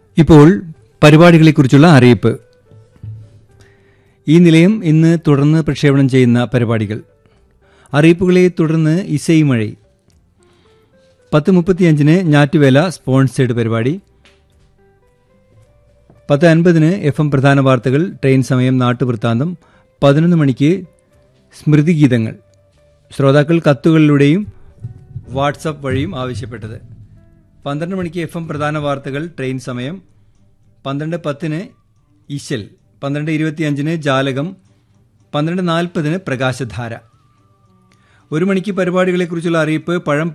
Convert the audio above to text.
ഇപ്പോൾ പരിപാടികളെക്കുറിച്ചുള്ള അറിയിപ്പ് ഈ നിലയം ഇന്ന് തുടർന്ന് പ്രക്ഷേപണം ചെയ്യുന്ന പരിപാടികൾ അറിയിപ്പുകളെ തുടർന്ന് ഇസൈമഴ പത്ത് മുപ്പത്തിയഞ്ചിന് ഞാറ്റുവേല സ്പോൺസേഡ് പരിപാടി പത്ത് അൻപതിന് എഫ് എം പ്രധാന വാർത്തകൾ ട്രെയിൻ സമയം നാട്ടുവൃത്താന്തം പതിനൊന്ന് മണിക്ക് സ്മൃതിഗീതങ്ങൾ ശ്രോതാക്കൾ കത്തുകളിലൂടെയും വാട്സപ്പ് വഴിയും ആവശ്യപ്പെട്ടത് പന്ത്രണ്ട് മണിക്ക് എഫ് എം പ്രധാന വാർത്തകൾ ട്രെയിൻ സമയം പന്ത്രണ്ട് പത്തിന് ഇശൽ പന്ത്രണ്ട് ഇരുപത്തിയഞ്ചിന് ജാലകം പന്ത്രണ്ട് നാൽപ്പതിന് പ്രകാശധാര ഒരു മണിക്ക് പരിപാടികളെക്കുറിച്ചുള്ള അറിയിപ്പ് പഴം